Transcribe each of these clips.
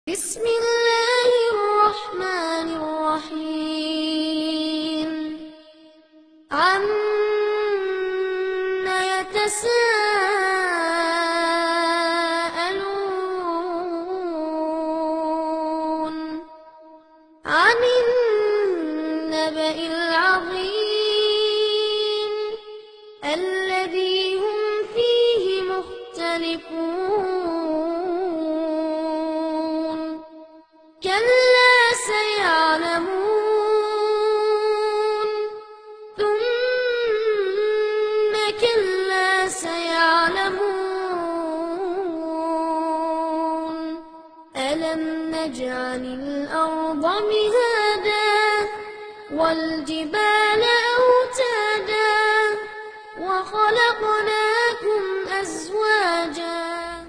بسم الله الرحمن الرحيم عم يتساءلون عن النبأ العظيم الذي هم فيه مختلفون كلا سيعلمون ثم كلا سيعلمون ألم نجعل الأرض مهادا والجبال أوتادا وخلقناكم أزواجا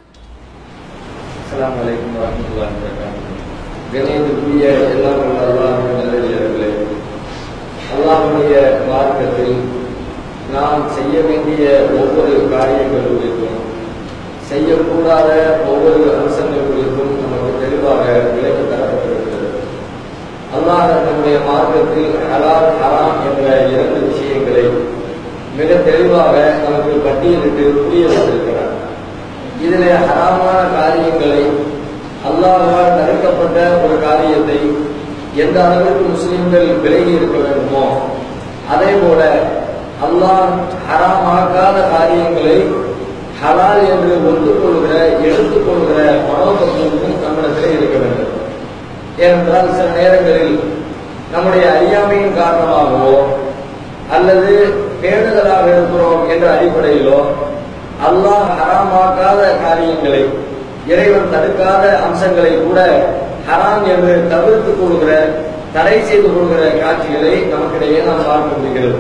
அஸ்ஸலாமு அலைக்கும் வரஹ்மத்துல்லாஹி வபரகாத்துஹு கணியத்துக்குரிய எல்லாம் வல்ல அல்லாஹ்வின் நல்லடியார்களே அல்லாஹ்வுடைய மார்க்கத்தில் நாம் செய்ய வேண்டிய ஒவ்வொரு காரியங்கள் குறித்தும் செய்யக்கூடாத ஒவ்வொரு அம்சங்கள் குறித்தும் நமக்கு தெளிவாக விளக்கி தரப்பட்டிருக்கிறது அல்லாஹ் நம்முடைய மார்க்கத்தில் ஹலால் ஹராம் என்ற இரண்டு விஷயங்களை மிக தெளிவாக நமக்கு பட்டியலிட்டு புரிய வைத்திருக்கிறார் இதிலே ஹராமான காரியங்களை அல்லாஹால் தடுக்கப்பட்ட ஒரு காரியத்தை எந்த அளவிற்கு முஸ்லிம்கள் விலகி இருக்க வேண்டுமோ அதே போல அல்லாஹ் ஹராமாக்காத காரியங்களை ஹலால் என்று ஒத்துக்கொள்கிற எடுத்துக்கொள்கிற மனோபக்குவமும் நம்மிடத்திலே இருக்க வேண்டும் ஏனென்றால் சில நேரங்களில் நம்முடைய அறியாமையின் காரணமாகவோ அல்லது பேணுதலாக இருக்கிறோம் என்ற அடிப்படையிலோ அல்லாஹ் ஹராமாக்காத காரியங்களை இறைவன் தடுக்காத அம்சங்களை கூட ஹராம் என்று தவிர்த்துக் கொள்கிற தடை செய்து கொள்கிற காட்சிகளை நமக்கிடையே நாம் பார்க்க முடிகிறது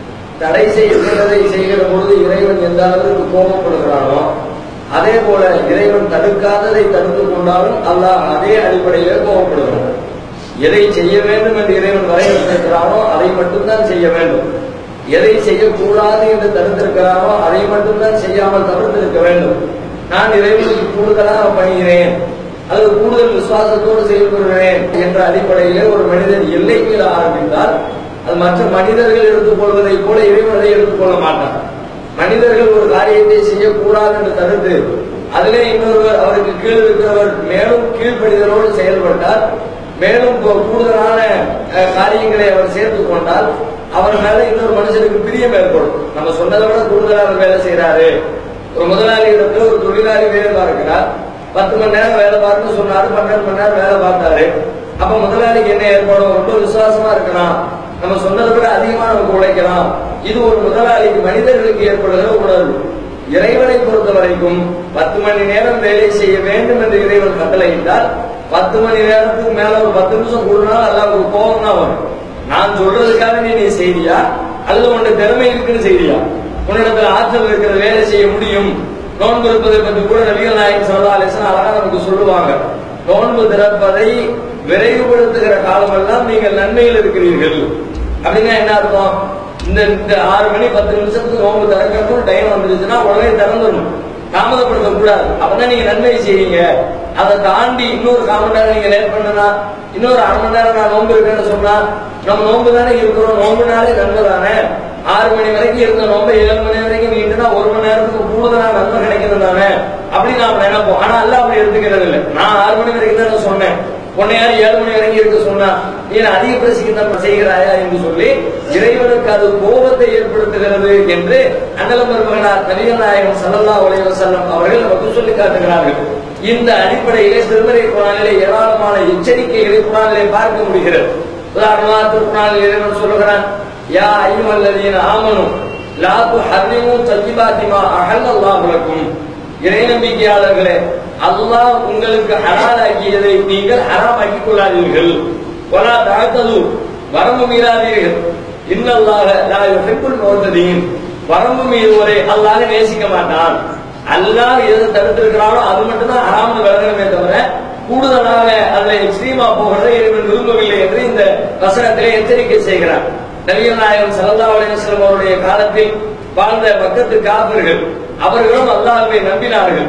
தடை செய்கிறதை செய்கிற பொழுது இறைவன் எந்த அளவிற்கு கோபப்படுகிறானோ அதே போல இறைவன் தடுக்காததை தடுத்துக் கொண்டாலும் அல்லாஹ் அதே அடிப்படையிலே கோபப்படுகிறான் எதை செய்ய வேண்டும் என்று இறைவன் வரையறுத்திருக்கிறானோ அதை மட்டும்தான் செய்ய வேண்டும் எதை செய்யக்கூடாது என்று தடுத்திருக்கிறானோ அதை மட்டும்தான் செய்யாமல் தவிர்த்திருக்க வேண்டும் நான் இறைவனுக்கு கூடுதலாக பணிகிறேன் அல்லது கூடுதல் விசுவாசத்தோடு செயல்படுகிறேன் என்ற அடிப்படையிலே ஒரு மனிதன் எல்லை மீற ஆரம்பித்தால் அது மற்ற மனிதர்கள் எடுத்துக்கொள்வதை போல இறைவன் அதை எடுத்துக்கொள்ள மாட்டான் மனிதர்கள் ஒரு காரியத்தை செய்யக்கூடாது என்று தடுத்து அதிலே இன்னொருவர் அவருக்கு கீழ் இருக்கிறவர் மேலும் கீழ்ப்படிதலோடு செயல்பட்டால் மேலும் கூ- கூடுதலான அஹ், காரியங்களை அவர் சேர்த்துக் கொண்டால் அவர் மேல இன்னொரு மனுஷனுக்கு பிரியம் ஏற்படும் நம்ம சொன்னதை விட கூடுதலா அவர் வேலை செய்யறாரு ஒரு முதலாளி இடத்துல ஒரு தொழிலாளி வேலை பார்க்கிறார் பத்து மணி நேரம் வேலை பார்க்கணும்னு சொன்னாரு பன்னெண்டு மணி நேரம் வேலை பார்த்தாரு அப்ப முதலாளிக்கு என்ன ஏற்படும் ரொம்ப விசுவாசமா இருக்கலாம் நம்ம சொன்னதை விட அதிகமா நமக்கு உழைக்கலாம் இது ஒரு முதலாளிக்கு மனிதர்களுக்கு ஏற்படுகிற உணர்வு இறைவனை பொறுத்த வரைக்கும் பத்து மணி நேரம் வேலை செய்ய வேண்டும் என்று இறைவன் கட்டளையிட்டால் பத்து மணி நேரத்துக்கு மேல ஒரு பத்து நிமிஷம் கூடுனாலும் அல்லாஹ் ஒரு கோபம் தான் வரும் நான் சொல்றதுக்காக நீ நீ செய்தியா அல்லது உன்னுடைய திறமை இருக்குன்னு செய்தியா உன்னிடத்துல ஆற்றல் இருக்கிற வேலை செய்ய முடியும் நோன்பு இருப்பதை பற்றி கூட நபிகள் நாயகம் சல்லா அலிஸ்லாம் அழகா நமக்கு சொல்லுவாங்க நோன்பு திறப்பதை விரைவுபடுத்துகிற காலமெல்லாம் நீங்கள் நன்மையில் இருக்கிறீர்கள் அப்படின்னா என்ன அர்த்தம் இந்த இந்த ஆறு மணி பத்து நிமிஷத்துக்கு நோன்பு திறக்கணும் டைம் வந்துருச்சுன்னா உடனே திறந்துடணும் தாமதப்படுத்த கூடாது அப்பதான் நீங்க நன்மை செய்வீங்க அதை தாண்டி இன்னொரு கால் மணி நேரம் நீங்க லேட் பண்ணனா இன்னொரு அரை மணி நேரம் நான் நோன்பு இருக்கேன்னு சொன்னா நம்ம நோன்பு தானே இருக்கிறோம் நோன்புனாலே நன்மை தானே ஆறு மணி வரைக்கும் இருந்த நோன்பு ஏழு மணி வரைக்கும் நீண்டுனா ஒரு மணி நேரத்துக்கு கூடுதலா நன்மை கிடைக்கிறது தானே அப்படி நாம நினைப்போம் ஆனா அல்ல அப்படி எடுத்துக்கிறது இல்லை நான் ஆறு மணி வரைக்கும் தான் சொன்னேன் உன்னை யார் ஏழு மணி வரைக்கும் இருக்க சொன்னா நீ என்ன அதிக பிரசிக்கு தான் செய்கிறாயா என்று சொல்லி இறைவனுக்கு அது கோபத்தை ஏற்படுத்துகிறது என்று அண்ணலம்பர் மகனார் நபிகள் நாயகம் சல்லல்லா உலக செல்லம் அவர்கள் நமக்கு சொல்லி காட்டுகிறார்கள் இந்த அடிப்படையிலே திருமறை குரானிலே ஏராளமான எச்சரிக்கைகளை குரானிலே பார்க்க முடிகிறது உதாரணமா திருக்குறானில் இறைவன் சொல்லுகிறான் யா ஐயுமல்லதீன ஆமனும் லாத்து ஹர்ரிமு தஜிபாத்திமா அஹல்லல்லாஹு லக்கும் இறை நம்பிக்கையாளர்களே அல்லாஹ் உங்களுக்கு ஹலாலாக்கியதை நீங்கள் ஹராமாக்கிக் கொள்ளாதீர்கள் வலா தாழ்த்தது வரம்பு மீறாதீர்கள் இன்னல்லாக லா யுஹிப்புல் முஅத்ததீன் வரம்பு மீறுவரை அல்லாஹ் நேசிக்க மாட்டான் அல்லாஹ் எதை தடுத்திருக்கிறானோ அது மட்டும் தான் ஹராம்னு விளங்கணுமே தவிர கூடுதலாக அதுல எக்ஸ்ட்ரீமா போகிறதை இறைவன் விரும்பவில்லை என்று இந்த வசனத்திலே எச்சரிக்கை செய்கிறார் நபிகள் நாயகம் ஸல்லல்லாஹு அலைஹி வஸல்லம் அவருடைய காலத்தில் வாழ்ந்த பக்கத்து காபிர்கள் அவர்களும் அல்லாஹ்வை நம்பினார்கள்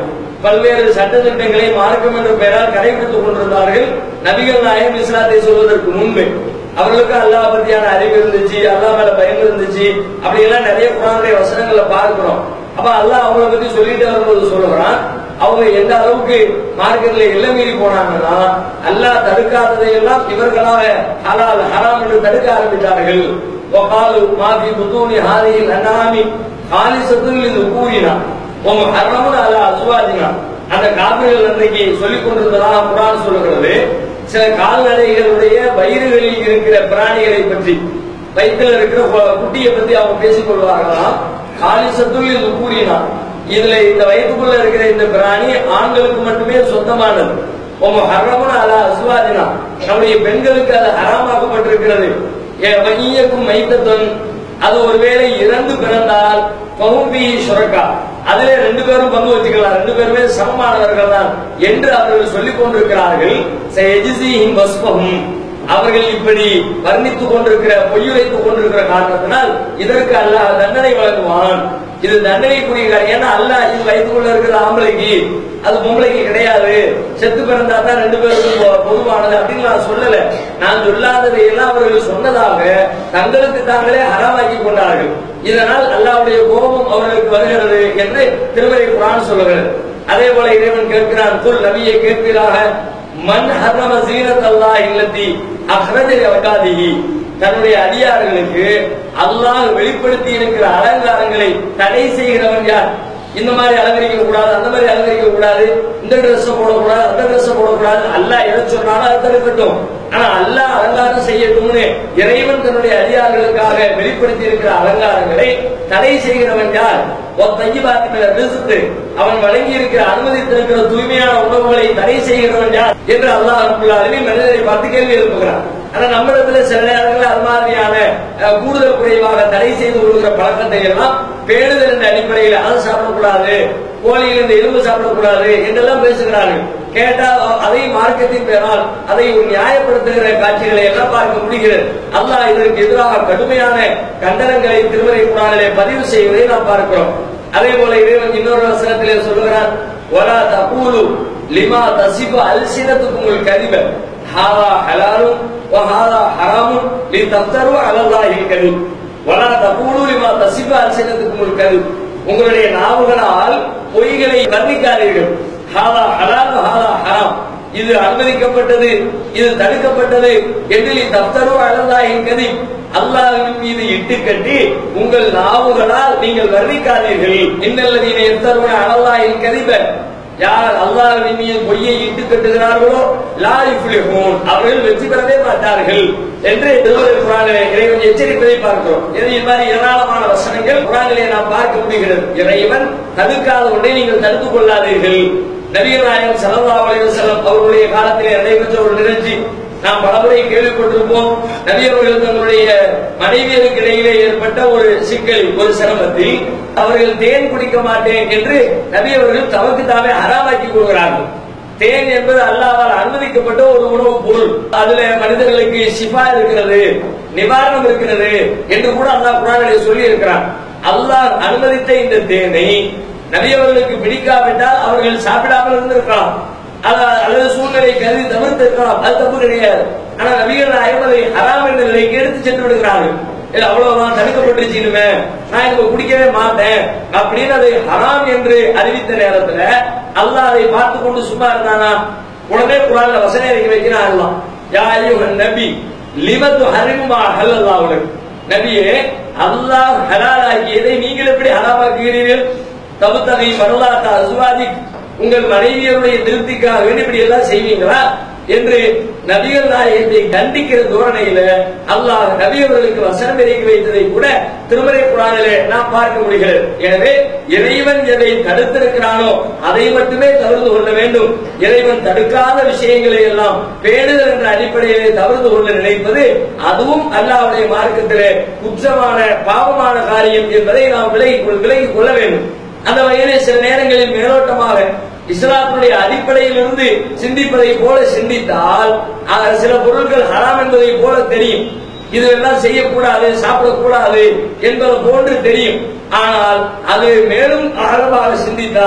பல்வேறு சட்ட திட்டங்களை மார்க்கம் என்ற பெயரால் கடைபிடித்துக் கொண்டிருந்தார்கள் நபிகள் நாயகம் இஸ்லாத்தை சொல்வதற்கு முன்பு அவர்களுக்கு அல்லாஹ் பத்தியான அறிவு இருந்துச்சு அல்லாஹ் மேல பயம் இருந்துச்சு அப்படி எல்லாம் நிறைய குரானுடைய வசனங்களை பார்க்கிறோம் அப்ப அல்லாஹ் அவங்கள பத்தி சொல்லிட்டு வரும்போது சொல்லுறான் அவங்க எந்த அளவுக்கு மார்க்கெட்ல எல்லை மீறி போனாங்கன்னா அல்லாஹ் தடுக்காததை எல்லாம் இவர்களாக ஹலால் ஹராம் என்று தடுக்க ஆரம்பித்தார்கள் وقالوا ما في بطون هذه الانعام خالصة لذكورنا ومحرم على ازواجنا அந்த காபிர்கள் அன்றைக்கு சொல்லிக் கொண்டிருந்ததாக குரான் சொல்லுகிறது சில கால்நடைகளுடைய வயிறுகளில் இருக்கிற பிராணிகளை பற்றி வயிற்றில் இருக்கிற கு- குட்டியை பத்தி அவங்க பேசிக் கொள்வார்களாம் காலிசத்துள் இது கூறினா இதுல இந்த வயிற்றுக்குள்ள இருக்கிற இந்த பிராணி ஆண்களுக்கு மட்டுமே சொந்தமானது உங்க ஹரமுன அலா அசுவாதினா நம்முடைய பெண்களுக்கு அது ஹராமாக்கப்பட்டிருக்கிறது மையக்கும் மைத்தத்தன் அது ஒருவேளை இறந்து பிறந்தால் பகும்பி சுரக்கா அதுல ரெண்டு பேரும் பங்கு வச்சுக்கலாம் ரெண்டு பேருமே சமமானவர்கள் தான் என்று அவர்கள் சொல்லிக் கொண்டிருக்கிறார்கள் சயஜிசிஹிம் வஸ்பஹும் அவர்கள் இப்படி வர்ணித்துக் கொண்டிருக்கிற பொய்யுரைத்துக் கொண்டிருக்கிற காரணத்தினால் இதற்கு அல்லாஹ் தண்டனை வழங்குவான் இது தண்டனைக்குரிய காரியம் ஏன்னா அல்லாஹ் இது வயிற்றுக்குள்ள இருக்கிற ஆம்பளைக்கு அது பொம்பளைக்கு கிடையாது செத்து பிறந்தா தான் ரெண்டு பேருக்கும் பொ- பொதுவானது அப்படின்னு நான் சொல்லல நான் சொல்லாததை எல்லாம் அவர்கள் சொன்னதாக தங்களுக்கு தாங்களே ஹராமாக்கி கொண்டார்கள் இதனால் அல்லாஹ்வுடைய கோபம் அவர்களுக்கு வருகிறது என்று திருமறை குரான் சொல்லுகிறது அதே போல இறைவன் கேட்கிறான் குல் நபியை கேட்கிறாக மன் ஹர்ரம சீனத் அல்லாஹ் இல்லத்தி அஹ்ரஜல் அவகாதிஹி தன்னுடைய அடியார்களுக்கு அல்லாஹ் வெளிப்படுத்தி இருக்கிற அலங்காரங்களை தடை செய்கிறவன் யார் இந்த மாதிரி அலங்கரிக்க கூடாது அந்த மாதிரி அலங்கரிக்க கூடாது இந்த Dress போடக்கூடாது அந்த Dress போடக்கூடாது அல்லாஹ் எதை சொன்னாலும் அதை தடுக்கட்டும் ஆனா அல்லாஹ் அலங்காரம் செய்யட்டும்னு இறைவன் தன்னுடைய அடியார்களுக்காக வெளிப்படுத்தி இருக்கிற அலங்காரங்களை தடை செய்கிறவன் யார் தையபாத்தின ரிசுக்கு அவன் வழங்கி இருக்கிற அனுமதித்திருக்கிற தூய்மையான உணவுகளை தடை செய்கிறவன் யார் என்று அல்லாஹ் ரப்புல் ஆலமீன் மனிதரை பார்த்து கேள்வி எழுப்புகிறான் ஆனா நம்மிடத்துல சில நேரங்களில் அது மாதிரியான அஹ், கூடுதல் குறைவாக தடை செய்து கொள்கிற பழக்கத்தை எல்லாம் பேணுதல் என்ற அடிப்படையில் அதை சாப்பிடக்கூடாது கோழியில் இந்த எலும்பு சாப்பிடக்கூடாது என்றெல்லாம் பேசுகிறார்கள் கேட்டால் அ- அதை மார்க்கத்தின் பெயரால் அதை ஒரு நியாயப்படுத்துகிற காட்சிகளை எல்லாம் பார்க்க முடிகிறது அல்லாஹ் இதற்கு எதிராக கடுமையான கண்டனங்களை திருமறை குரானிலே பதிவு செய்வதை நாம் பார்க்கிறோம் அதே போல இறைவன் இன்னொரு வசனத்திலே சொல்லுகிறான் வலா தகூலு லிமா தசிபு அல்சினத்துக்கும் கதிப ஹாதா ஹலாலும் வஹாதா ஹராமும் லி தப்தரு அலல்லாஹில் கதிப் வலா தகூலு லிமா தசிபு அல்சினத்துக்கும் கதிப் உங்களுடைய நாவுகளால் பொய்களை வர்ணிக்காதீர்கள் ஹாதா ஹலால் ஹாதா ஹராம் இது அனுமதிக்கப்பட்டது இது தடுக்கப்பட்டது என்று நீ தப்தரு அலல்லாஹின் கதிப் அல்லாஹ்வின் மீது இட்டு கட்டி உங்கள் நாவுகளால் நீங்கள் வர்ணிக்காதீர்கள் இன்னல்லதீன எத்தருவன அலல்லாஹின் கதிப யார் அல்லாஹ்வின் மீது பொய்யை இட்டு கட்டுகிறார்களோ லா யுஃப்லிஹூன் அவர்கள் வெற்றி பெறவே மாட்டார்கள் என்று திருமலை குரானிலே இறைவன் எச்சரிப்பதை பார்க்கிறோம் இது இது மாதிரி ஏராளமான வசனங்கள் குரானிலே நாம் பார்க்க முடிகிறது இறைவன் தடுக்காத ஒன்றை நீங்கள் தடுத்துக் கொள்ளாதீர்கள் நபிகள் நாயகம் ஸல்லல்லாஹு அலைஹி வஸல்லம் அவர்களுடைய காலத்திலே நடைபெற்ற ஒரு நிகழ்ச்சி நாம் பலமுறை கேள்விப்பட்டிருப்போம் நபி அவர்கள் தங்களுடைய மனைவியருக்கு இடையிலே ஏற்பட்ட ஒரு சிக்கல் ஒரு சிரமத்தில் அவர்கள் தேன் குடிக்க மாட்டேன் என்று நபி அவர்கள் தமக்கு தாமே ஹராமாக்கி கொள்கிறார்கள் தேன் என்பது அல்லாஹ்வால் அனுமதிக்கப்பட்ட ஒரு உணவுப் பொருள் அதுல மனிதர்களுக்கு ஷிஃபா இருக்கிறது நிவாரணம் இருக்கிறது என்று கூட அல்லாஹ் குரானிலே சொல்லி இருக்கிறான் அல்லாஹ் அனுமதித்த இந்த தேனை நபி அவர்களுக்கு பிடிக்காவிட்டால் அவர்கள் சாப்பிடாமல் இருந்திருக்கலாம் அல்ல- அல்லது சூழ்நிலை கருதி தவிர்த்து இருக்கலாம் அது தப்பு கிடையாது ஆனா நபிகள் நாயகம் அதை ஹராம் என்ற நிலைக்கு எடுத்து சென்று விடுகிறார்கள் இல்ல அவ்வளவுதான் தடுக்கப்பட்டுச்சுமே நான் இப்ப குடிக்கவே மாட்டேன் அப்படின்னு அதை ஹராம் என்று அறிவித்த நேரத்துல அல்லாஹ் அதை பார்த்து கொண்டு சும்மா இருந்தானா உடனே குரான்ல வசனம் இறக்கி வைக்கிறான் அல்லாஹ் யா அய்யுஹன் நபி லிமத்து ஹரிமுமா ஹல்லல்லாஹு நபியே அல்லாஹ் ஹலாலாக்கியதை நீங்கள் எப்படி ஹராமாக்குகிறீர்கள் தபுத்தகை மருளாத்த அசுவாதி உங்கள் மனைவியருடைய திருப்திக்காக வேண்டி இப்படி எல்லாம் செய்வீங்களா என்று நபிகள் நாயகத்தை கண்டிக்கிற தோரணையில அல்லாஹ் நபியவர்களுக்கு வசனம் இறக்கி வைத்ததை கூட திருமறை குரானிலே நாம் பார்க்க முடிகிறது எனவே இறைவன் எதை தடுத்திருக்கிறானோ அதை மட்டுமே தவிர்த்து கொள்ள வேண்டும் இறைவன் தடுக்காத விஷயங்களை எல்லாம் பேணுதல் என்ற அடிப்படையிலே தவிர்த்து கொள்ள நினைப்பது அதுவும் அல்லாஹ்வுடைய மார்க்கத்திலே குற்றமான பாவமான காரியம் என்பதை நாம் விலகி கொள்- விலகிக் கொள்ள வேண்டும் அந்த வகையிலே சில நேரங்களில் மேலோட்டமாக இஸ்லாத்தினுடைய அடிப்படையிலிருந்து சிந்திப்பதை போல சிந்தித்தால் அஹ், சில பொருட்கள் ஹராம் என்பதை போல தெரியும் இதெல்லாம் செய்யக்கூடாது சாப்பிடக்கூடாது என்பது போன்று தெரியும் ஆனால் அது மேலும் ஆழமாக சிந்தித்தால்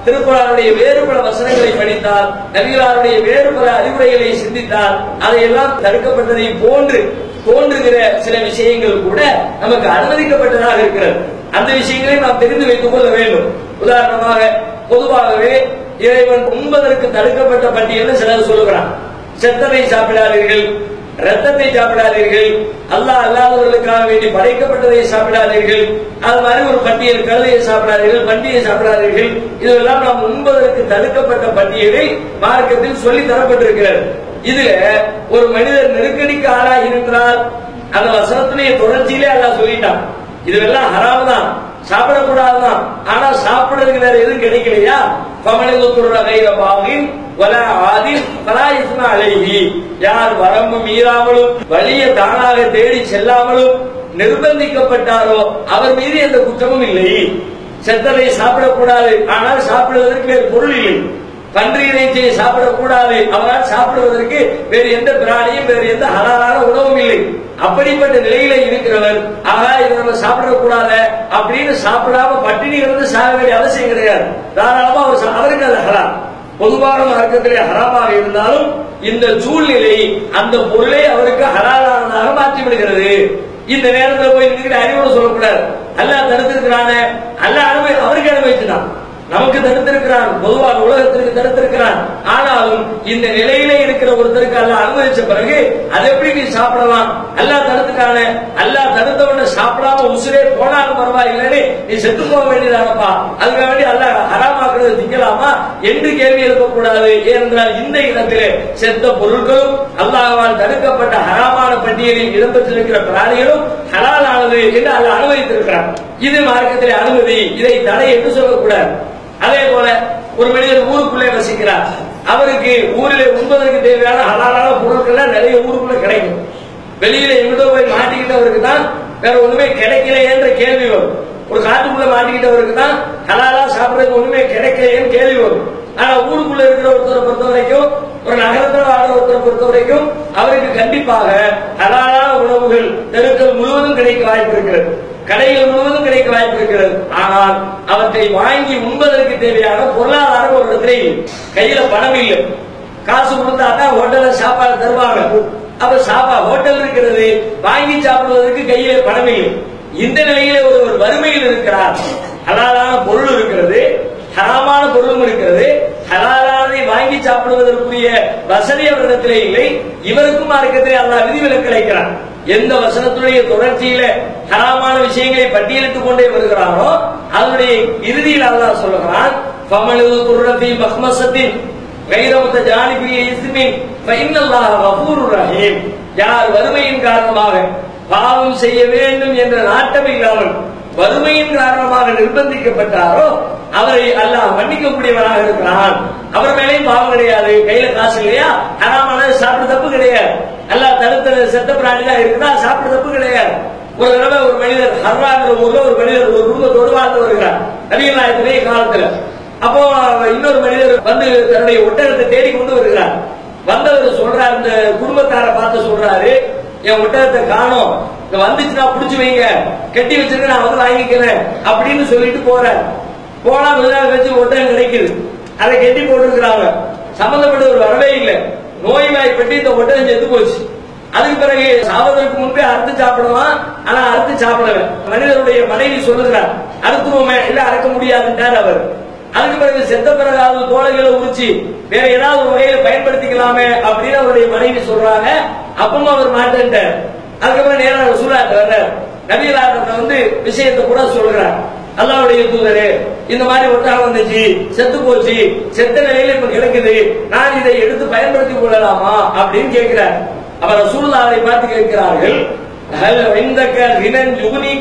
திருக்குறானுடைய வேறு பல வசனங்களை படித்தால் நபிகளாருடைய வேறு பல அறிவுரைகளை சிந்தித்தால் அதையெல்லாம் தடுக்கப்பட்டதை போன்று தோன்றுகிற சில விஷயங்கள் கூட நமக்கு அனுமதிக்கப்பட்டதாக இருக்கிறது அந்த விஷயங்களை நாம் தெரிந்து வைத்துக் கொள்ள வேண்டும் உதாரணமாக பொதுவாகவே இறைவன் உண்பதற்கு தடுக்கப்பட்ட பட்டியல் சிலர் சொல்லுகிறான் செத்ததை சாப்பிடாதீர்கள் ரத்தத்தை சாப்பிடாதீர்கள் அல்லாஹ் அல்லாதவர்களுக்காக வேண்டி படைக்கப்பட்டதை சாப்பிடாதீர்கள் அது மாதிரி ஒரு பட்டியல் கழுதையை சாப்பிடாதீர்கள் பண்டியை சாப்பிடாதீர்கள் இதெல்லாம் நாம் உண்பதற்கு தடுக்கப்பட்ட பட்டியலில் மார்க்கத்தில் சொல்லி தரப்பட்டிருக்கிறது இதுல ஒரு மனிதர் நெருக்கடிக்கு ஆளாகிருக்கிறார் அந்த வசனத்திலேயே தொடர்ச்சியிலே அல்லாஹ் சொல்லிட்டான் இதுவெல்லாம் ஹராம் தான் சாப்பிடக்கூடாதுதான் ஆனா சாப்பிடுறதுக்கு வேற எதுவும் கிடைக்கலையா பமனிதுக்குற கைர பாகின் வல ஆதில் பலா இஸ்மா அலைஹி யார் வரம்பு மீறாமலும் வழிய தானாக தேடி செல்லாமலும் நிர்பந்திக்கப்பட்டாரோ அவர் மீது எந்த குற்றமும் இல்லை செத்தலை சாப்பிடக்கூடாது ஆனால் சாப்பிடுவதற்கு வேறு பொருள் இல்லை பன்றி இறைச்சியை சாப்பிடக்கூடாது அவரால் சாப்பிடுவதற்கு வேறு எந்த பிராணியும் வேறு எந்த ஹலாலான உணவும் இல்லை அப்படிப்பட்ட நிலையில இருக்கிறவர் ஆகா இதை நம்ம சாப்பிடக்கூடாத அப்படின்னு சாப்பிடாம பட்டினி இருந்து சாக வேண்டிய அவசியம் கிடையாது தாராளமா அவர் சா- அவருக்கு அது ஹலால் பொதுவான மார்க்கத்திலே ஹராமாக இருந்தாலும் இந்த சூழ்நிலை அந்த பொருளை அவருக்கு ஹலாலானதாக மாற்றி விடுகிறது இந்த நேரத்துல போய் நின்றுட்டு அறிவோடு சொல்லக்கூடாது அல்லாஹ் தடுத்திருக்கிறானே அல்லாஹ் அனுபவி அவருக்கு அனுபவிச்சுட்டான் நமக்கு தடுத்திருக்கிறான் பொதுவாக உலகத்திற்கு தடுத்திருக்கிறான் ஆனாலும் இந்த நிலையில இருக்கிற ஒருத்தருக்கு அல்லாஹ் அனுபவிச்ச பிறகு அதை எப்படி நீ சாப்பிடலாம் அல்லாஹ் தடுத்துட்டானே அல்லாஹ் தடுத்தவன சாப்பிடாம உசுரே போனாலும் பரவாயில்லைன்னு நீ செத்து போக வேண்டியதானப்பா அதுக்காக வேண்டி அல்லாஹ் ஹராமாக்குறது திங்கலாமா என்று கேள்வி எழுப்பக்கூடாது ஏனென்றால் இந்த இடத்திலே செத்த பொருட்களும் அல்லாஹ்வால் தடுக்கப்பட்ட ஹராமான பட்டியலில் இடம்பெற்றிருக்கிற பிராணிகளும் ஹலாலானது என்று அல்லாஹ் அனுமதித்திருக்கிறார் இது மார்க்கத்திலே அனுமதி இதை தடை என்று சொல்லக்கூடாது அதே போல ஒரு மனிதர் ஊருக்குள்ளே வசிக்கிறார் அவருக்கு ஊரிலே உண்பதற்கு தேவையான ஹலாலான பொருட்கள் நிறைய ஊருக்குள்ள கிடைக்கும் வெளியில எங்கிட்ட போய் மாட்டிக்கிட்டவருக்கு தான் வேற ஒண்ணுமே கிடைக்கல என்ற கேள்வி வரும் ஒரு காட்டுக்குள்ள மாட்டிக்கிட்டவருக்கு தான் ஹலாலா சாப்பிடறதுக்கு ஒண்ணுமே கிடைக்கலையேன்னு கேள்வி வரும் ஆனா ஊருக்குள்ள இருக்கிற ஒருத்தரை பொறுத்த வரைக்கும் ஒரு நகரத்தில் வாழ்ற ஒருத்தரை பொறுத்த வரைக்கும் அவருக்கு கண்டிப்பாக ஹலாலான உணவுகள் தெருக்கள் முழுவதும் கிடைக்க வாய்ப்பு இருக்கிறது கடைகள் முழுவதும் கிடைக்க வாய்ப்பு இருக்கிறது ஆனால் அவற்றை வாங்கி உண்பதற்கு தேவையான பொருளாதாரம் ஒரு இடத்துல இல்லை கையில பணம் இல்லை காசு கொடுத்தா தான் ஹோட்டல்ல சாப்பாடு தருவாங்க அப்ப சாப்பா ஹோட்டல் இருக்கிறது வாங்கி சாப்பிடுவதற்கு கையில பணம் இல்லை இந்த நிலையில ஒருவர் வறுமையில் இருக்கிறார் ஹலாலான பொருள் இருக்கிறது ஹராமான பொருளும் இருக்கிறது ஹலாலானதை வாங்கி சாப்பிடுவதற்குரிய வசதி அவரிடத்திலே இல்லை இவருக்கும் மார்க்கத்திலே அல்லாஹ் விதிவிலக்கு அளிக்கிறான் எந்த வசனத்துடைய தொடர்ச்சியில ஹராமான விஷயங்களை பட்டியலிட்டுக் கொண்டே வருகிறானோ அதனுடைய இறுதியில் அல்லாஹ் சொல்லுகிறான் ஃபமனது துர்ரதி மஹ்மசத்தின் கைரமத்த ஜானிபி இஸ்மின் ஃபைனல்லாஹ கஃபூருர் ரஹீம் யார் வறுமையின் காரணமாக பாவம் செய்ய வேண்டும் என்ற நாட்டம் இல்லாமல் வறுமையின் காரணமாக நிர்பந்திக்கப்பட்டாரோ அவரை அல்லாஹ் மன்னிக்கக்கூடியவனாக இருக்கிறான் அவர் மேலேயும் பாவம் கிடையாது கையில காசு இல்லையா ஹராமான சாப்பிட தப்பு கிடையாது அல்லாஹ் தடுத்த செத்த பிராணி தான் இருக்குதா சாப்பிட தப்பு கிடையாது ஒரு தடவை ஒரு மனிதர் ஹர்ராங்கிற ஊர்ல ஒரு மனிதர் ஒரு குடும்பத்தோடு வாழ்ந்து வருகிறார் நவீன நாயகத்திலே காலத்துல அப்போ இன்னொரு மனிதர் வந்து தன்னுடைய ஒட்டகத்தை தேடி கொண்டு வருகிறார் வந்தவர் சொல்றார் இந்த குடும்பத்தார பார்த்து சொல்றாரு என் ஒட்டகத்தை காணோம் இங்க வந்துச்சுன்னா புடிச்சு வைங்க கட்டி வச்சிருக்க நான் வந்து வாங்கிக்கிறேன் அப்படின்னு சொல்லிட்டு போறார் போனா கொஞ்ச நாள் கழிச்சு ஒட்டகம் கிடைக்குது அதை கட்டி போட்டுருக்கிறாங்க சம்பந்தப்பட்டவர் வரவே இல்லை நோய்வாய்ப்பட்டு இந்த ஒட்டகம் செத்து போச்சு அதுக்கு பிறகு சாவதற்கு முன்பே அறுத்து சாப்பிடலாம் ஆனா அறுத்து சாப்பிடல மனிதருடைய மனைவி சொல்லுகிறார் அறுத்துருவோமே இல்ல அறுக்க முடியாதுன்றார் அவர் அதுக்கு பிறகு செத்த பிறகாவது தோலைகளை உரிச்சு வேற ஏதாவது ஒரு வகையில பயன்படுத்திக்கலாமே அப்படின்னு அவருடைய மனைவி சொல்றாங்க அப்பவும் அவர் மாட்டேன்ட்டார் அதுக்கப்புறம் நேராக சூழாட்ட வர்றார் நபிகளாட்ட வந்து விஷயத்தை கூட சொல்றார் அல்லாவுடைய தூதரே இந்த மாதிரி ஒட்டாக வந்துச்சு செத்து போச்சு செத்த நிலையில இப்ப கிடக்குது நான் இதை எடுத்து பயன்படுத்திக் கொள்ளலாமா அப்படின்னு கேட்கிறார் அவர் சூழ்நாளை பார்த்து கேட்கிறார்கள் ஹல் இந்தக்க ரினன் யுகுனீக்க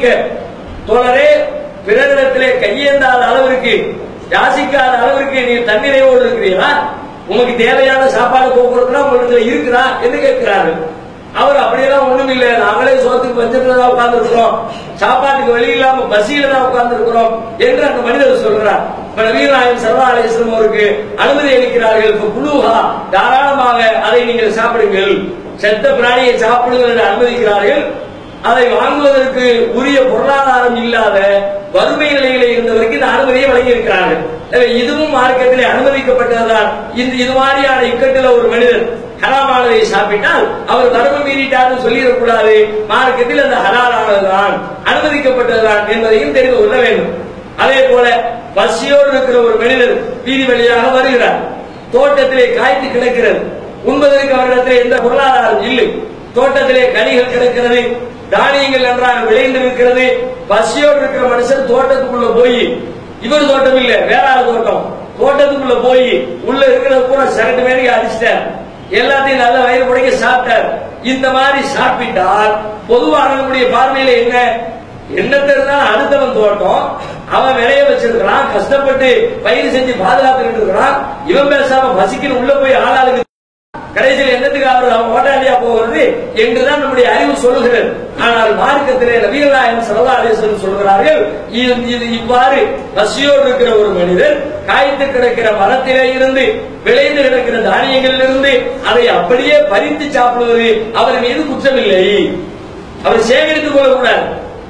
தோழரே பிறரிடத்திலே கையேந்தாத அளவிற்கு யாசிக்காத அளவிற்கு நீர் தன்னிறைவோடு இருக்கிறீர்களா உனக்கு தேவையான சாப்பாடு போக்குவரத்துலாம் உங்களுக்கு இருக்குதா என்று கேட்கிறார்கள் அவர் அப்படியெல்லாம் ஒண்ணும் இல்ல நாங்களே சோத்துக்கு பஞ்சத்துல தான் உட்கார்ந்து இருக்கிறோம் சாப்பாட்டுக்கு வழி இல்லாம பசியில தான் உட்கார்ந்து இருக்கிறோம் என்று அந்த மனிதர் சொல்றார் இப்ப நவீனாயம் சர்வா அலிஸ்லம் அவருக்கு அனுமதி அளிக்கிறார்கள் இப்ப குழுஹா தாராளமாக அதை நீங்கள் சாப்பிடுங்கள் செத்த பிராணியை சாப்பிடுங்கள் என்று அனுமதிக்கிறார்கள் அதை வாங்குவதற்கு உரிய பொருளாதாரம் இல்லாத வறுமை நிலையில இருந்தவருக்கு இந்த அனுமதியை வழங்கி இருக்கிறார்கள் எனவே இதுவும் மார்க்கத்திலே அனுமதிக்கப்பட்டதுதான் இந்த இது மாதிரியான இக்கட்டில் ஒரு மனிதர் ஹராமானதை சாப்பிட்டால் அவர் வரம்பு மீறிட்டார்னு சொல்லிடக்கூடாது மார்க்கத்தில் அந்த ஹலாலானதுதான் அனுமதிக்கப்பட்டதுதான் என்பதையும் தெரிந்து கொள்ள வேண்டும் அதே போல பசியோடு இருக்கிற ஒரு மனிதர் வீதி வழியாக வருகிறார் தோட்டத்திலே காய்த்து கிடக்கிறது உண்பதற்கு அவரிடத்தில் எந்த பொருளாதாரம் இல்லை தோட்டத்திலே கனிகள் கிடக்கிறது தானியங்கள் நன்றாக விளைந்து இருக்கிறது பசியோடு இருக்கிற மனுஷன் தோட்டத்துக்குள்ள போய் இவர் தோட்டம் இல்ல வேற ஆள் தோட்டம் தோட்டத்துக்குள்ள போய் உள்ள இருக்கிறத கூட சரட்டு மேலே அடிச்சிட்டார் எல்லாத்தையும் நல்ல வயிறு புடைக்க சாப்பிட்டார் இந்த மாதிரி சாப்பிட்டால் பொதுவாக நம்முடைய பார்வையில என்ன என்னத்தை இருந்தாலும் அடுத்தவன் தோட்டம் அவன் விளைய வச்சிருக்கிறான் கஷ்டப்பட்டு பயிர் செஞ்சு பாதுகாத்துக்கிட்டு இருக்கிறான் இவன் பேசாம பசிக்குன்னு உள்ள போய் ஆளாளுக்கு கடைசியில் என்னத்துக்கு அவர் அவன் ஓட்டாளியா போகிறது என்றுதான் நம்முடைய அறிவு சொல்லுகிறது ஆனால் மார்க்கத்திலே நபிகள் நாயகம் ஸல்லல்லாஹு அலைஹி வஸல்லம் சொல்கிறார்கள் இது இது இவ்வாறு பசியோடு இருக்கிற ஒரு மனிதர் காய்த்து கிடக்கிற மரத்திலே இருந்து விளைந்து கிடக்கிற தானியங்களில் இருந்து அதை அப்படியே பறித்து சாப்பிடுவது அவர் மீது குற்றமில்லை அவர் சேகரித்துக் கொள்ளக்கூடாது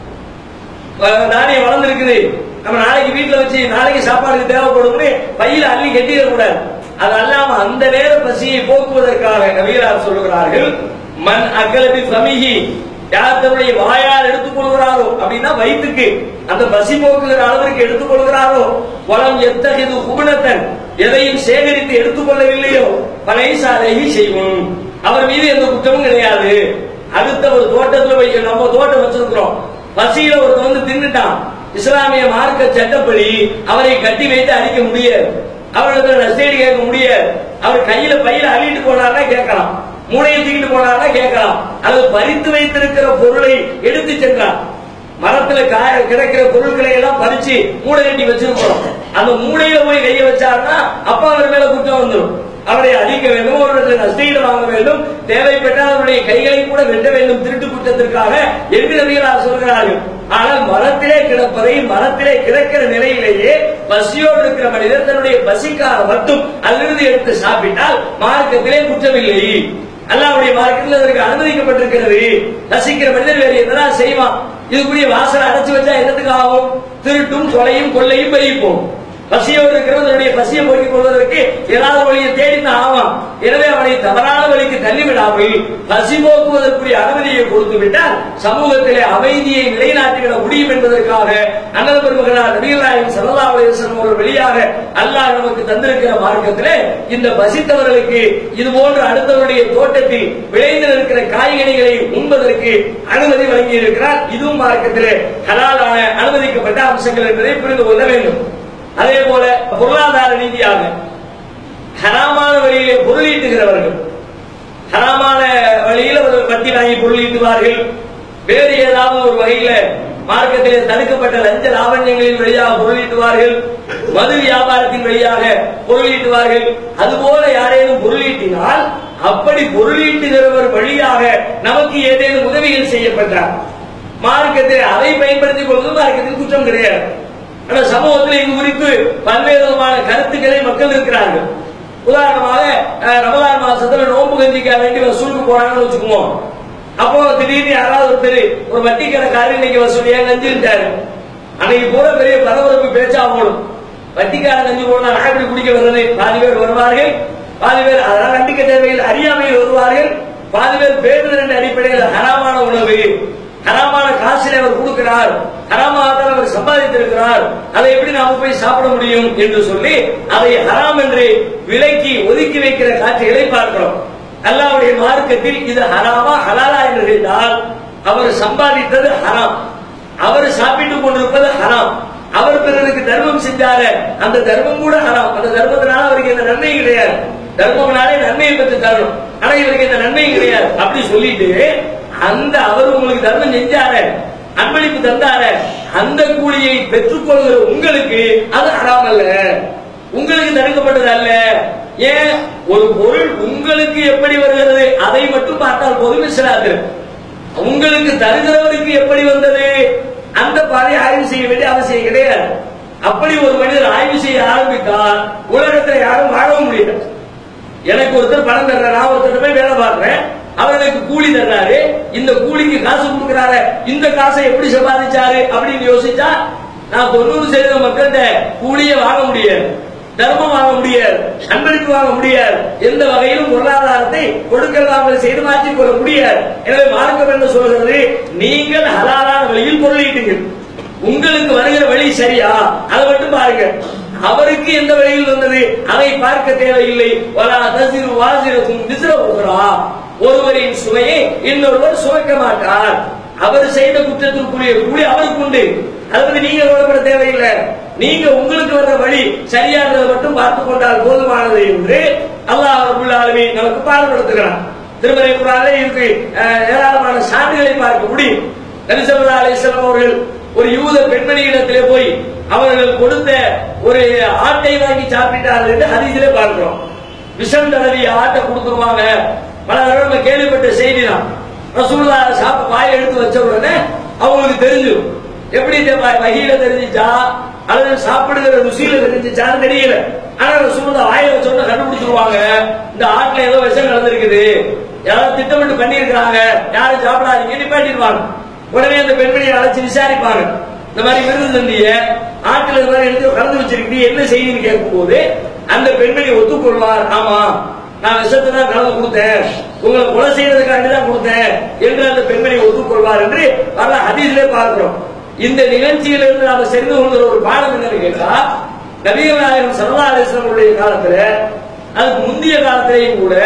அஹ் தானியம் வளர்ந்துருக்குது நம்ம நாளைக்கு வீட்டுல வச்சு நாளைக்கு சாப்பாடுக்கு தேவைப்படும்னு பையில அள்ளி கட்டிடக்கூடாது அது அல்லாம அந்த நேர பசியை போக்குவதற்காக நவீனார் சொல்லுகிறார்கள் மண் அகலபி சமிகி யார் தன்னுடைய வாயால் எடுத்துக்கொள்கிறாரோ அப்படின்னா வயிற்றுக்கு அந்த பசி போக்குகிற அளவிற்கு எடுத்துக்கொள்கிறாரோ வளம் எத்தகையது குணத்தன் எதையும் சேகரித்து எடுத்துக்கொள்ளவில்லையோ பனைசாலையை செய்வோம் அவர் மீது எந்த குற்றமும் கிடையாது அடுத்த ஒரு தோட்டத்துல வை நம்ம தோட்டம் வச்சிருக்கிறோம் பசியில ஒருத்தன் வந்து தின்னுட்டான் இஸ்லாமிய மார்க்க சட்டப்படி அவரை கட்டி வைத்து அடிக்க முடியாது அவரிடத்துல நஷ்டீடு கேட்க முடியாது அவர் கையில பையில அள்ளிட்டு போனார்னா கேட்கலாம் மூளையை தூக்கிட்டு போனார்னா கேட்கலாம் அல்லது பறித்து வைத்திருக்கிற பொருளை எடுத்து சென்றான் மரத்துல காய கிடக்கிற பொருட்களை எல்லாம் பறிச்சு மூளை கட்டி வச்சிருக்கிறோம் அந்த மூளையில போய் கைய வச்சாருன்னா அப்ப அவர் மேல குற்றம் வந்துடும் அவரை அடிக்க வேண்டும் அவரிடத்தில் நஷ்டஈடு வாங்க வேண்டும் தேவைப்பட்டால் அவருடைய கைகளை கூட வெட்ட வேண்டும் திருட்டு குற்றத்திற்காக என்று நபிகளார் சொல்கிறார்கள் ஆனால் மரத்திலே கிடப்பதை மரத்திலே கிடக்கிற நிலையிலேயே பசியோடு இருக்கிற மனிதர் தன்னுடைய பசிக்காக மட்டும் அதிலிருந்து எடுத்து சாப்பிட்டால் மார்க்கத்திலே குற்றமில்லை அல்லாவுடைய மார்க்கத்தில் அதற்கு அனுமதிக்கப்பட்டிருக்கிறது ரசிக்கிற மனிதர் வேறு என்னதான் செய்வான் இதுக்குரிய வாசலை அடைச்சு வச்சா என்னத்துக்கு ஆகும் திருட்டும் கொலையும் கொள்ளையும் பெருகிப்போம் பசியோடு இருக்கிறவன் தன்னுடைய பசியை போக்கிக் கொள்வதற்கு ஏதாவது வழியை தேடித்தான் ஆவான் எனவே அவனை தவறான வழிக்கு தள்ளிவிடாமல் பசி போக்குவதற்குரிய அனுமதியை கொடுத்து விட்டால் சமூகத்திலே அமைதியை நிலைநாட்டிவிட முடியும் என்பதற்காக அண்ணல் பெருமகனார் நபிகள் நாயகம் ஸல்லல்லாஹு அலைஹி வஸல்லம் அவர்கள் வெளியாக அல்லாஹ் நமக்கு தந்திருக்கிற மார்க்கத்திலே இந்த பசித்தவர்களுக்கு இது போன்ற அடுத்தவருடைய தோட்டத்தில் விளைந்து இருக்கிற காய்கனிகளை உண்பதற்கு அனுமதி வழங்கி இருக்கிறார் இதுவும் மார்க்கத்திலே ஹலாலான அனுமதிக்கப்பட்ட அம்சங்கள் என்பதை புரிந்து கொள்ள வேண்டும் அதே போல பொருளாதார ரீதியாக ஹராமான வழியிலே பொருளீட்டுகிறவர்கள் ஹராமான வழியில் ஒரு வட்டி வாங்கி பொருளீட்டுவார்கள் வேறு ஏதாவது ஒரு வகையில மார்க்கத்திலே தடுக்கப்பட்ட லஞ்ச லாவண்யங்களின் வழியாக பொருளீட்டுவார்கள் மது வியாபாரத்தின் வழியாக பொருளீட்டுவார்கள் அதுபோல யாரேனும் பொருளீட்டினால் அப்படி பொருளீட்டுகிறவர் வழியாக நமக்கு ஏதேனும் உதவிகள் செய்யப்பட்டார் மார்க்கத்தில் அதை பயன்படுத்திக் கொள்வது மார்க்கத்தில் குற்றம் கிடையாது ஆனா சமூகத்தில் இது குறித்து பல்வேறு விதமான கருத்துக்களை மக்கள் இருக்கிறார்கள் உதாரணமாக அஹ், ரமலான் மாசத்துல நோன்பு கஞ்சிக்க வேண்டி வசூலுக்கு போறாங்கன்னு வச்சுக்குவோம் அப்போ திடீர்னு யாராவது ஒருத்தர் ஒரு வட்டி கடைக்காரர் இன்னைக்கு வசூலியா கஞ்சிட்டாரு அன்னைக்கு பூரா பெரிய பரபரப்பு பேச்சா போடும் வட்டிக்காரன் கஞ்சி போனா நான் எப்படி குடிக்க வர்றது பாதி பேர் வருவார்கள் பாதி பேர் அதெல்லாம் கண்டிக்க தேவையில் அறியாமையில் வருவார்கள் பாதி பேர் பேருந்தின் அடிப்படையில் ஹராமான உணவு ஹராமான காசினை அவர் கொடுக்கிறார் ஹராமாக அவர் சம்பாதித்திருக்கிறார் அதை எப்படி நாம போய் சாப்பிட முடியும் என்று சொல்லி அதை ஹராம் என்று விலக்கி ஒதுக்கி வைக்கிற காட்சிகளை பார்க்கிறோம் அல்லாவுடைய மார்க்கத்தில் இது ஹராமா ஹலாலா என்று கேட்டால் அவர் சம்பாதித்தது ஹராம் அவர் சாப்பிட்டுக் கொண்டிருப்பது ஹராம் அவர் பிறருக்கு தர்மம் செஞ்சாரு அந்த தர்மம் கூட ஹராம் அந்த தர்மத்தினால அவருக்கு எந்த நன்மையும் கிடையாது தர்மம்னாலே நன்மையை பெற்று தரணும் ஆனா இவருக்கு எந்த நன்மையும் கிடையாது அப்படி சொல்லிட்டு அந்த அவர் உங்களுக்கு தர்மம் செஞ்சாரு அன்பளிப்பு தந்தாரு அந்த கூலியை பெற்றுக்கொள்கிற உங்களுக்கு அது ஹராம் அல்ல உங்களுக்கு தடுக்கப்பட்டது அல்ல ஏன் ஒரு பொருள் உங்களுக்கு எப்படி வருகிறது அதை மட்டும் பார்த்தால் போதும் இஸ்லாத்து உங்களுக்கு தருகிறவருக்கு எப்படி வந்தது அந்த பாதையை ஆய்வு செய்ய வேண்டிய அவசியம் கிடையாது அப்படி ஒரு மனிதர் ஆய்வு செய்ய ஆரம்பித்தால் உலகத்துல யாரும் வாழவும் முடியாது எனக்கு ஒருத்தர் பணம் தர்றாரு நான் ஒருத்தர் போய் வேலை பார்க்கிறேன் அவர் எனக்கு கூலி தர்றாரு இந்த கூலிக்கு காசு கொடுக்கிறாரு இந்த காசை எப்படி சம்பாதிச்சாரு அப்படின்னு யோசிச்சா நான் தொண்ணூறு சதவீத மக்கள்கிட்ட கூலிய வாங்க முடியாது தர்மம் வாங்க முடியாது அன்பளிப்பு வாங்க முடியாது எந்த வகையிலும் பொருளாதாரத்தை கொடுக்கலாமல் செய்து மாற்றிக் கொள்ள முடியாது எனவே மார்க்கம் என்ன சொல்கிறது நீங்கள் ஹலாலான வழியில் பொருளீட்டுங்கள் உங்களுக்கு வருகிற வழி சரியா அதை மட்டும் பாருங்க அவருக்கு எந்த வழியில் வந்தது அதை பார்க்க தேவையில்லை வலா தசிறு வாசிரக்கும் விசிற உகிறா ஒருவரின் சுமையை இன்னொருவர் சுமக்க மாட்டார் அவர் செய்த குற்றத்திற்குரிய கூலி அவருக்கு உண்டு அதை பத்தி நீங்க கவலைப்பட தேவையில்லை நீங்க உங்களுக்கு வர்ற வழி சரியானதை மட்டும் பார்த்து கொண்டால் போதுமானது என்று அல்லாஹ் ரபுல் ஆலமீன் நமக்கு பாடுபடுத்துகிறான் திருமலை குரானிலே இருக்கு அஹ், ஏராளமான சான்றுகளை பார்க்க முடியும் நபிசல்லா அலிஸ்லாம் அவர்கள் ஒரு யூத பெண்மணியிடத்திலே போய் அவர்கள் கொடுத்த ஒரு ஆட்டை வாங்கி சாப்பிட்டார்கள் என்று ஹதீஸிலே பார்க்கிறோம் விஷம் தடவிய ஆட்டை கொடுத்துருவாங்க பல தடவை நம்ம கேள்விப்பட்ட செய்தி தான் ரசூல்லா சாப்பிட்டு வாயை எடுத்து வச்ச உடனே அவங்களுக்கு தெரிஞ்சிடும் எப்படி இந்த வ- வகையில தெரிஞ்சிச்சா அல்லது சாப்பிடுகிற ருசியில தெரிஞ்சிச்சான்னு தெரியல ஆனா ரசூல்லா வாயை வச்ச உடனே கண்டுபிடிச்சிருவாங்க இந்த ஆட்டுல ஏதோ விஷம் கலந்துருக்குது யாராவது திட்டமிட்டு பண்ணியிருக்கிறாங்க யாரும் சாப்பிடாதீங்க நிப்பாட்டிடுவாங்க உடனே அந்த பெண்மணியை அழைச்சு விசாரிப்பாங்க இந்த மாதிரி விருது தந்திய ஆட்டுல இந்த மாதிரி எடுத்து கலந்து வச்சிருக்கீங்க என்ன செய்தின்னு கேட்கும்போது அந்த பெண்மணி ஒத்துக்கொள்வார் ஆமா நான் விஷத்தை தான் கலந்து கொடுத்தேன் உங்களை கொலை செய்யறதுக்காண்டி தான் கொடுத்தேன் என்று அந்த பெண்மணி ஒத்துக்கொள்வார் என்று பல ஹதீஸ்ல பார்க்கிறோம் இந்த நிகழ்ச்சியிலிருந்து நாம தெரிந்து கொள்கிற ஒரு பாடம் என்னன்னு கேட்டா நபிகள் நாயகம் சல்லா அலிஸ்லாமுடைய காலத்துல அதுக்கு முந்தைய காலத்திலேயும் கூட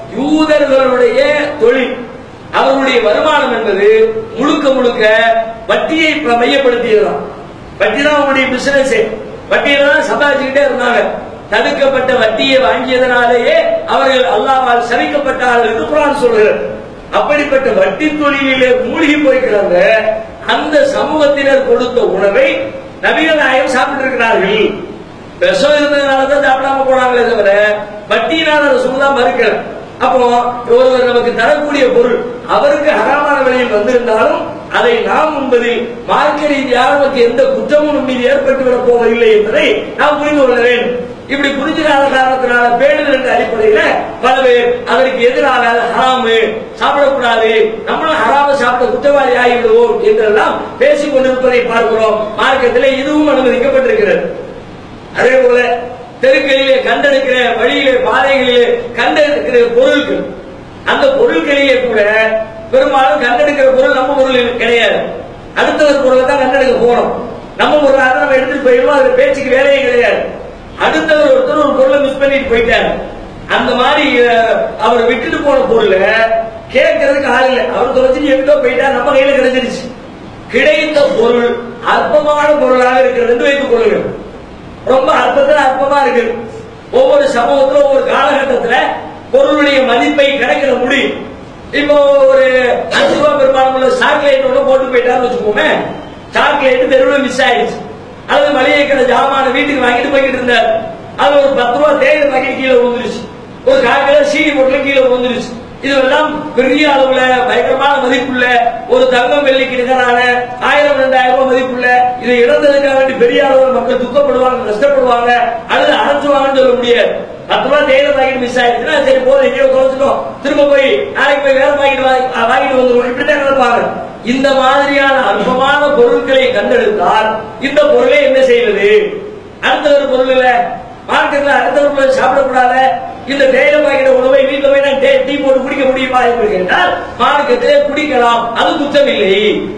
யூதர்களுடைய தொழில் அவர்களுடைய வருமானம் என்பது முழுக்க முழுக்க வட்டியை ப- மையப்படுத்தியதுதான் வட்டி தான் அவங்களுடைய பிசினஸ் வட்டியில தான் சம்பாதிச்சுக்கிட்டே இருந்தாங்க தடுக்கப்பட்ட வட்டியை வாங்கியதனாலேயே அவர்கள் அல்லாவால் சபிக்கப்பட்டார்கள் என்று குரான் சொல்கிறது அப்படிப்பட்ட வட்டி தொழிலிலே மூழ்கி போய்க்கிறாங்க அந்த சமூகத்தினர் கொடுத்த உணவை நபிகள் நாயகம் சாப்பிட்டு இருக்கிறார்கள் விஷம் இருந்ததுனால தான் சாப்பிடாம போனாங்களே தவிர வட்டியினால ரசூல்லா மறுக்கல அப்போ ஒருவர் நமக்கு தரக்கூடிய பொருள் அவருக்கு ஹராமான வழியில் வந்திருந்தாலும் அதை நாம் உண்பதில் மார்க்க ரீதியாக நமக்கு எந்த குற்றமும் நம் மீது ஏற்பட்டுவிடப் போவதில்லை என்பதை நாம் புரிந்து கொள்ள வேண்டும் இப்படி புரிஞ்சுக்காத காரணத்தினால பேடுதல் என்ற அடிப்படையில பல பேர் அதற்கு எதிராக அது ஹராமு சாப்பிடக்கூடாது நம்மளும் ஹராம சாப்பிட குற்றவாளி ஆகிவிடுவோம் என்றெல்லாம் பேசிக் கொண்டிருப்பதை பார்க்கிறோம் மார்க்கத்திலே இதுவும் அனுமதிக்கப்பட்டிருக்கிறது அதே போல தெருக்களிலே கண்டெடுக்கிற வழியிலே பாதைகளிலே கண்டெடுக்கிற பொருட்கள் அந்த பொருட்களிலே கூட பெரும்பாலும் கண்டெடுக்கிற பொருள் நம்ம பொருள் கிடையாது அடுத்தவர் பொருளை தான் கண்டெடுக்க போறோம் நம்ம பொருளாக நம்ம எடுத்துட்டு போயிடுவோம் அதுல பேச்சுக்கு வேலையே கிடையாது அடுத்தவர் ஒருத்தர் ஒரு பொருளை மிஸ் பண்ணிட்டு போயிட்டாரு அந்த மாதிரி அஹ், அவர் விட்டுட்டு போன பொருளை கேட்கறதுக்கு ஆள் இல்லை அவர் தொலைச்சிட்டு எங்கிட்டோ போயிட்டா நம்ம கையில கிடைச்சிருச்சு கிடைத்த பொருள் அற்பமான பொருளாக இருக்கிறது என்று வைத்துக் கொள்ளுங்கள் ரொம்ப அற்பத்துல அற்பமா இருக்கு ஒவ்வொரு சமூகத்துல ஒவ்வொரு காலகட்டத்துல பொருளுடைய மதிப்பை கணக்கிட முடியும் இப்போ ஒரு அஞ்சு ரூபாய் பெருமானம் உள்ள சாக்லேட் ஒண்ணு போட்டு போயிட்டான்னு வச்சுக்கோமே சாக்லேட் தெருவில் மிஸ் ஆயிடுச்சு அல்லது மளிகை கடை ஜாமான வீட்டுக்கு வாங்கிட்டு போய்கிட்டு இருந்தார் அது ஒரு பத்து ரூபா தேயிலை பாக்கெட் கீழே விழுந்துருச்சு ஒரு கால் கிலோ சீனி பொருள் கீழே விழுந்துருச்சு இதுவெல்லாம் பெரிய அளவுல பயங்கரமான மதிப்புள்ள ஒரு தங்கம் வெள்ளிக்கு நிகரான ஆயிரம் ரெண்டாயிரம் ரூபாய் மதிப்புள்ள இதை இழந்ததுக்காக வேண்டி பெரிய அளவில் மக்கள் துக்கப்படுவாங்க கஷ்டப்படுவாங்க அல்லது அரைச்சுவாங்கன்னு சொல்ல முடியாது பத்து ரூபாய் தேயிலை பாக்கெட் மிஸ் ஆயிடுச்சுன்னா சரி போதும் எங்கேயோ தொலைச்சிட்டோம் திரும்ப போய் நாளைக்கு போய் வேற பாக்கெட் வாங்கி வாங்கிட்டு வந்துருவோம் இப்படித்தான் நினைப்பாங்க இந்த மாதிரியான அற்பமான பொருட்களை கண்டெடுத்தால் இந்த பொருளை என்ன செய்வது அடுத்த ஒரு பொருள் இல்ல மார்க்கெட்ல அடுத்த ஒரு பொருள் சாப்பிடக்கூடாத இந்த தேயிலை பாக்கெட் உணவை வீட்டுல போய் நான் டீ- டீ போட்டு குடிக்க முடியுமா என்று கேட்டால் மார்க்கெட்டிலே குடிக்கலாம் அது குற்றம் இல்லை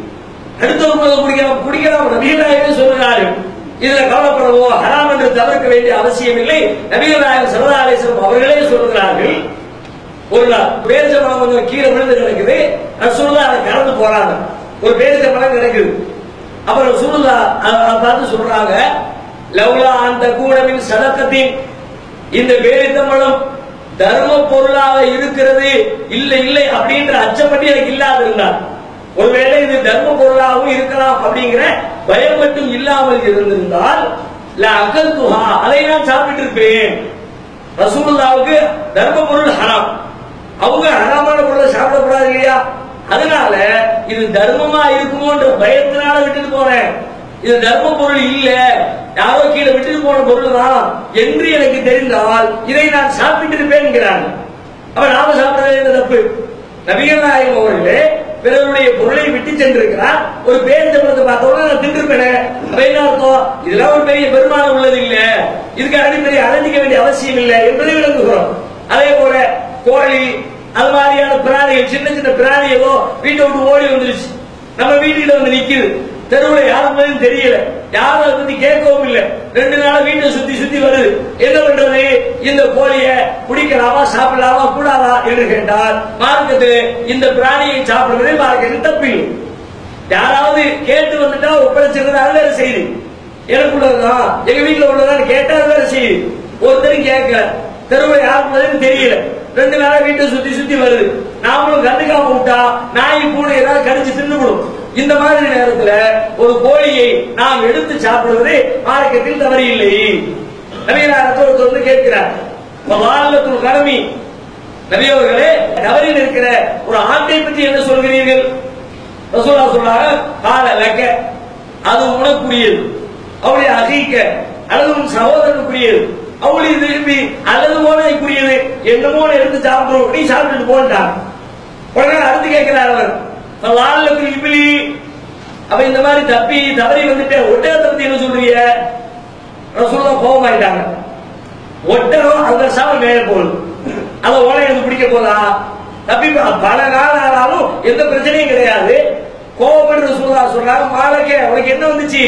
அடுத்த ஒரு பொருள் குடிக்கலாம் குடிக்கலாம் நபிகளாகவே சொல்லுகிறாரு இதுல கவலைப்படவோ ஹராம் என்று தவிர்க்க வேண்டிய அவசியம் இல்லை நபிகள் நாயகம் சல்லா அலிஸ்லாம் அவர்களே சொல்லுகிறார்கள் ஒரு நாள் பேரிச்ச மரம் கொஞ்சம் கீழே விழுந்து கிடக்குது ரசூலுல்லா அதை கடந்து போறாங்க ஒரு பேரிச்ச மரம் கிடக்குது அப்புறம் ரசூலுல்லா அ- அ- பார்த்து சொல்றாங்க லவ்லா அந்த கூடமின் சதக்கத்தின் இந்த பேரித்த மரம் தர்ம பொருளாக இருக்கிறது இல்லை இல்லை அப்படின்ற அச்சப்பட்டு எனக்கு இல்லாது இருந்தார் ஒருவேளை இது தர்ம பொருளாகவும் இருக்கலாம் அப்படிங்கிற பயம் மட்டும் இல்லாமல் இருந்திருந்தால் அகல் துஹா அதை நான் சாப்பிட்டு இருப்பேன் ரசூலுல்லாவுக்கு தர்ம பொருள் ஹராம் அவங்க ஹராமான பொருளை சாப்பிடக்கூடாது இல்லையா அதனால இது தர்மமா இருக்குமோன்ற பயத்தினால விட்டுட்டு போனேன் இது தர்ம பொருள் இல்ல யாரோ கீழே விட்டுட்டு போன பொருள் தான் என்று எனக்கு தெரிந்தால் இதை நான் சாப்பிட்டு இருப்பேன் அப்ப நாம சாப்பிட்டது என்ன தப்பு நபிகள் நாயகம் அவர்களே பிறருடைய பொருளை விட்டு சென்றிருக்கிறார் ஒரு பேரிச்சம்பழத்தை பார்த்தோம்னா நான் தின்றுப்பேனே அப்ப என்ன அர்த்தம் இதெல்லாம் ஒரு பெரிய பெருமானம் உள்ளது இல்ல இதுக்காக பெரிய அலஞ்சிக்க வேண்டிய அவசியம் இல்லை என்பதை விளங்குகிறோம் அதே போல கோழி அது மாதிரியான பிராணிகள் சின்ன சின்ன பிராணி ஏதோ வீட்டை விட்டு ஓடி வந்துருச்சு நம்ம வீட்டுல வந்து நிக்குது தெருவுல யாருக்கும் தெரியல யாரும் அதை பத்தி கேட்கவும் இல்ல ரெண்டு நாளா வீட்டை சுத்தி சுத்தி வருது என்ன பண்றது இந்த கோழிய குடிக்கலாமா சாப்பிடலாமா கூடாதா என்று கேட்டால் மார்க்கத்து இந்த பிராணியை சாப்பிடுவதே மார்க்கத்து தப்பில்லை யாராவது கேட்டு வந்துட்டா ஒப்படைச்சிருந்தா அது வேற செய்தி எனக்கு உள்ளதுதான் எங்க வீட்டுல உள்ளதான் கேட்டா அது வேற செய்தி ஒருத்தரும் கேட்கல தெருவில் யாருக்குள்ளதுன்னு தெரியல ரெண்டு நாளா வீட்டை சுத்தி சுத்தி வருது நாமளும் கண்டுக்காம விட்டா நாய் பூனை ஏதாவது கடிச்சு தின்னுவிடும் இந்த மாதிரி நேரத்துல ஒரு கோழியை நாம் எடுத்து சாப்பிடுவது மார்க்கத்தில் தவறு இல்லை நவீனாரத்தில் ஒருத்தர் வந்து கேட்கிறார் வாழ்லத்துள் கடமை நபியவர்களே தவறில் இருக்கிற ஒரு ஆட்டை பற்றி என்ன சொல்கிறீர்கள் ரசூலா சொன்னாங்க கால லக்க அது உனக்குரியது அவளுடைய அகிக்க அல்லது உன் சகோதரனுக்குரியது அவளுடைய திரும்பி அல்லது மோனைக்குரியது என்னமோ எடுத்து சாப்பிடுறோம் நீ சாப்பிட்டுட்டு போன்றான் உடனே அடுத்து கேட்கிறார் அவர் லாலத்தில் இப்பிலி அப்ப இந்த மாதிரி தப்பி தவறி வந்துட்டு ஒட்டகத்தை பத்தி என்ன சொல்றீங்க ரசூலா கோபமாயிட்டாங்க ஒட்டகம் அந்த சாம மேல போகுது அத ஓலை எடுத்து பிடிக்க போதா தப்பி ப- பல நாள் ஆனாலும் எந்த பிரச்சனையும் கிடையாது கோபப்பட்டு ரசூலா சொல்றாங்க மாலக்கே உனக்கு என்ன வந்துச்சு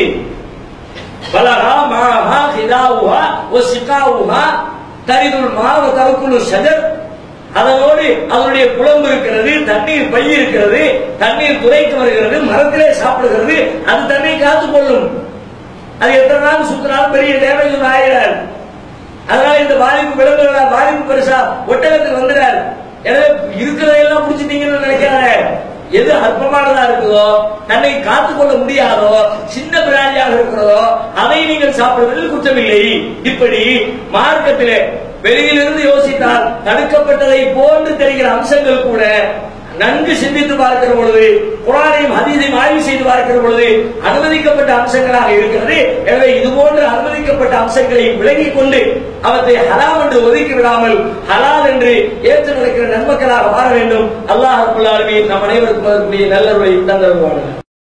பலகா மாஹா ஹிதாவுஹா ஒ சிகாவுஹா தரிதுல் மாவ தரக்குழு ஷஜர் அதனோடு அதனுடைய குழம்பு இருக்கிறது தண்ணீர் பை இருக்கிறது தண்ணீர் துளைத்து வருகிறது மரத்திலே சாப்பிடுகிறது அது தன்னை காத்துக் கொள்ளும் அது எத்தனை நாள் சுத்தினாலும் பெரிய டேமேஜ் ஒன்று ஆகிறார் அதனால இந்த பாதிப்பு விலங்குகளா பாதிப்பு பெருசா ஒட்டகத்துக்கு வந்துடாரு எனவே இருக்கிறதையெல்லாம் பிடிச்சிட்டீங்கன்னு நினைக்காத எது அற்பமானதா இருக்குதோ தன்னை காத்துக்கொள்ள முடியாதோ சின்ன பிராணியாக இருக்கிறதோ அதை நீங்கள் சாப்பிடுவதில் குற்றமில்லை இப்படி மார்க்கத்திலே வெளியிலிருந்து யோசித்தால் தடுக்கப்பட்டதை போன்று தெரிகிற அம்சங்கள் கூட நன்கு சிந்தித்து பார்க்கிற பொழுது குரானையும் ஹதீஸையும் ஆய்வு செய்து பார்க்கிற பொழுது அனுமதிக்கப்பட்ட அம்சங்களாக இருக்கிறது எனவே இது போன்ற அனுமதிக்கப்பட்ட அம்சங்களை விலகிக் கொண்டு அவற்றை ஹராம் என்று ஒதுக்கி விடாமல் ஹலால் என்று ஏற்று நடக்கிற நன்மக்களாக மாற வேண்டும் அல்லாஹ் ரபுல் ஆலமீன் நம் அனைவருக்கும் அதற்குரிய நல்லவர்களை தந்தருவார்கள்